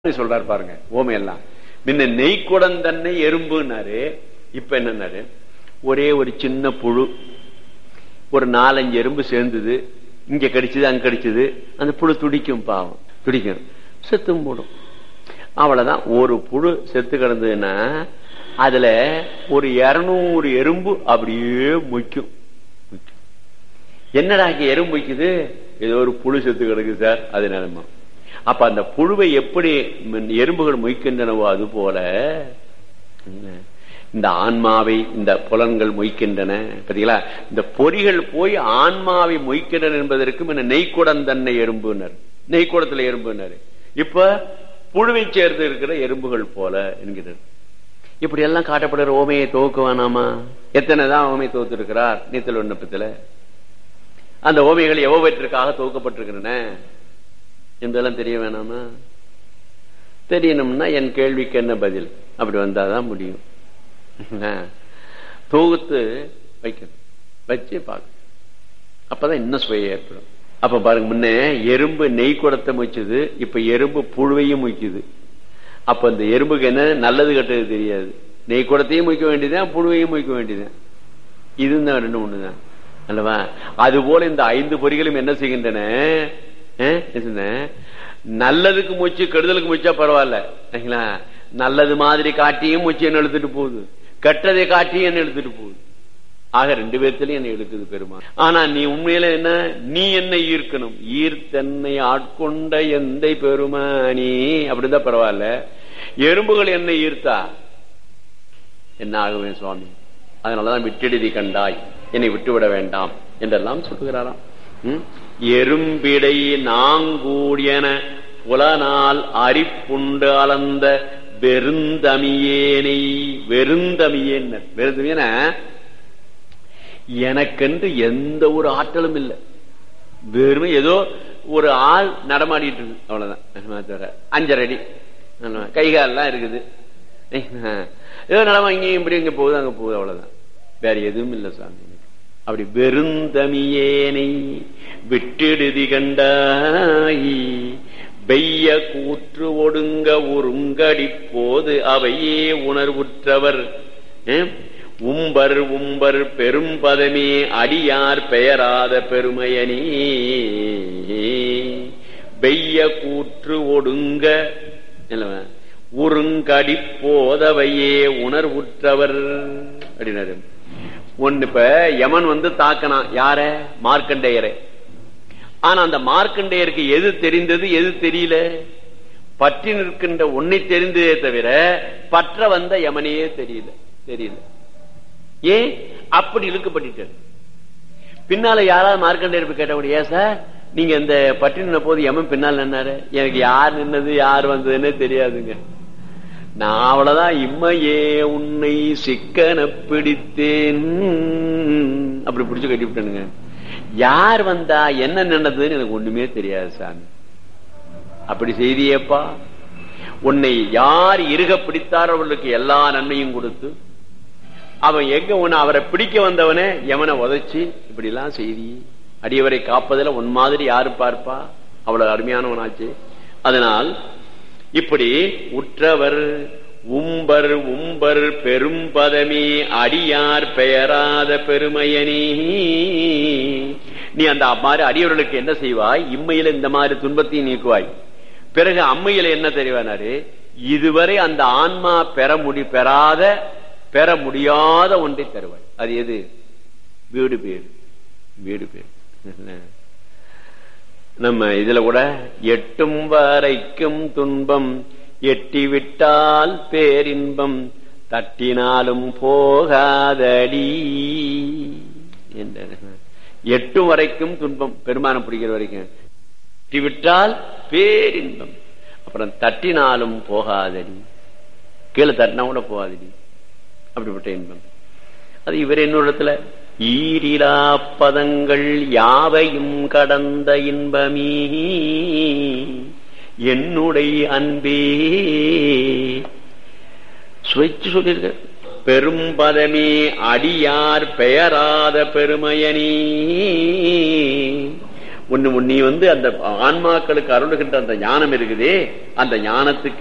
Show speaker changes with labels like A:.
A: சொல்றாரு பாருங்க ஓமை எல்லாம் முன்ன நெய்க்குடம் தன்னை எறும்புனாரு இப்ப என்னன்னாரு ஒரே ஒரு சின்ன புழு ஒரு நாலஞ்சு எறும்பு சேர்ந்தது இங்க கடிச்சது அங்க கடிச்சது அந்த புழு துடிக்கும் பாவம் துடிக்கும் செத்தும் போடும் அவ்வளவுதான் ஒரு புழு செத்து கிடந்ததுன்னா அதுல ஒரு இருநூறு எறும்பு அப்படியே முய்க்கும் என்னடா இங்க எறும்பு வைக்குது ஏதோ ஒரு புழு செத்து கிடக்கு சார் அது நிலைமை அப்ப அந்த புழுவை எப்படி எறும்புகள் மொய்க்கின்றனவோ அது போல இந்த ஆன்மாவை இந்த புலன்கள் மொய்க்கின்றன பாத்தீங்களா இந்த பொறிகள் போய் ஆன்மாவை மொய்க்கின்றன என்பதற்கும் என்ன நெய்க்குடம் தன்னை எறும்புனர் நெய்க்குடத்துல எறும்புனர் இப்ப புழுவை சேர்ந்து இருக்கிற எறும்புகள் போல என்கிறார் இப்படி எல்லாம் காட்டப்படுற ஓமையை துவக்க வேணாமா எத்தனை தான் ஓமை துவத்து இருக்கிறார் நீத்தல் விண்ணப்பத்துல அந்த ஓமைகள் எவ்வளவற்றிற்காக துவக்கப்பட்டிருக்கின்றன என்பதெல்லாம் தெரிய வேணாமா தெரியணும்னா என் கேள்விக்கு என்ன பதில் அப்படி வந்தாதான் முடியும் தொகுத்து வைக்கணும் வச்சு பார்க்கணும் அப்பதான் இன்னும் சுவைய ஏற்படும் அப்ப பாருங்க முன்ன எறும்பு நெய் குடத்தை முய்ச்சது இப்ப எறும்பு புழுவையும் முய்க்குது அப்ப இந்த எறும்புக்கு என்ன நல்லது கெட்டது தெரியாது நெய் குடத்தையும் முய்க்க வேண்டியதுதான் புழுவையும் முய்க்க வேண்டியதுதான் இதுதான் ரெண்டு ஒண்ணுதான் அல்லவா அது போல இந்த ஐந்து பொறிகளும் என்ன செய்கின்றன நல்லதுக்கு மூச்சு கெடுதலுக்கு மூச்சா பரவாயில்ல நல்லது மாதிரி காட்டியும் மூச்சு என்ன எழுத்துட்டு போகுது கெட்டதை காட்டியும் என்ன எழுத்துட்டு போகுது ஆக ரெண்டு பேர்த்திலையும் என்ன எழுத்துது பெருமா ஆனா நீ உண்மையில என்ன நீ என்ன ஈர்க்கணும் ஈர்த்தன்னை ஆட்கொண்ட எந்த பெருமானி அப்படிதான் பரவாயில்ல எறும்புகள் என்ன ஈர்த்தா என்ன ஆகுவேன் சுவாமி அதனாலதான் விட்டெடுதி கண்டாய் என்னை விட்டுவிட வேண்டாம் என்றெல்லாம் சொல்லுகிறாராம் எறும்பிடை நாங்கூடியன புலனால் அரிப்புண்டு அளந்த வெறுந்தமியேனை வெறுந்தமியேன் வெறுந்தமியன எனக்கென்று எந்த ஒரு ஆற்றலும் இல்லை வெறுமை ஏதோ ஒரு ஆள் நடமாடிட்டு இருக்கு அவ்வளவுதான் அஞ்சரை அடி கைகாலெல்லாம் இருக்குது ஏதோ நடமா இங்கேயும் இப்படி இங்க போகுது அங்க போகுது அவ்வளவுதான் வேற எதுவும் இல்லை சாமி அப்படி வெறுந்தமியேனை விட்டெடுதி கண்டாயி வெய்ய கூற்று ஒடுங்க ஒருங்கடி போது அவையே உணர்வுற்றவர் உம்பர் உம்பர் பெரும் பதமே அடியார் பெயராத பெருமையனே வெய்ய கூற்று ஒடுங்க உருங்கடி போதவையே உணர்வுற்றவர் அப்படின்னாரு ஒன்னு இப்ப யமன் வந்து தாக்கனான் யார மார்க்கண்டேயரை ஆனா அந்த மார்க்கண்டேயருக்கு எது தெரிந்தது எது தெரியல பற்றி நிற்கின்ற ஒன்னை தெரிந்ததே தவிர பற்ற வந்த யமனையே தெரியல தெரியல ஏன் அப்படி இழுக்கப்பட்டு பின்னால யாராவது மார்க்கண்டேயர் கேட்டபடி ஏன் சார் நீங்க இந்த பற்றி நின்ன போது யமன் பின்னால் நின்னாரு எனக்கு யார் நின்னது யார் வந்ததுன்னு தெரியாதுங்க நான் அவ்வளவுதான் இம்மையே உன்னை சிக்கன பிடித்தேன் அப்படி பிடிச்சு கட்டிவிட்டனுங்க யார் வந்தா என்ன நின்னதுன்னு எனக்கு ஒண்ணுமே தெரியாது சாமி அப்படி செய்தியேப்பா உன்னை யார் இருக பிடித்தாரோ அவர்களுக்கு எல்லா நன்மையும் கொடுத்து அவன் எங்க உன்னை அவரை பிடிக்க வந்தவனே எவனை உதைச்சு இப்படி எல்லாம் செய்தி அடியவரை காப்பதில் உன் மாதிரி யாரு பார்ப்பா அவ்வளவு அருமையானவனாச்சு அதனால் இப்படி உற்றவர் உம்பர் உம்பர் பெரும் பதமே அடியார் பெயராத பெருமையனே நீ அந்த மாதிரி அடியவர்களுக்கு என்ன செய்வாய் இம்மையில இந்த மாதிரி துன்பத்தையும் நீக்குவாய் பிறகு அம்மையில என்ன தெரிவானாரு இதுவரை அந்த ஆன்மா பெற முடி பெறாத பெற முடியாத ஒன்றை தருவாய் அது எது வீடு பேர் வீடு பேர் நம்ம இதுல கூட எட்டும் வரைக்கும் துன்பம் எட்டிவிட்டால் பேரின்பம் தட்டினாலும் போகாதடி என்ற எட்டும் வரைக்கும் துன்பம் பெருமானம் பிடிக்கிற வரைக்கும் எட்டிவிட்டால் பேரின்பம் அப்புறம் தட்டினாலும் போகாதடி கீழே தட்டினா கூட போகாதடி அப்படிப்பட்ட இன்பம் அது இவர் என்னோடத்துல ஈரிலா பதங்கள் யாவையும் கடந்த இன்பமீ என்னுடைய அன்பே சுவைச்சு சொல்லியிருக்க பெரும் பதமே அடியார் பெயராத பெருமையனே ஒன்னு நீ வந்து அந்த ஆன்மாக்களுக்கு அருளுகின்ற அந்த ஞானம் இருக்குதே அந்த ஞானத்துக்கு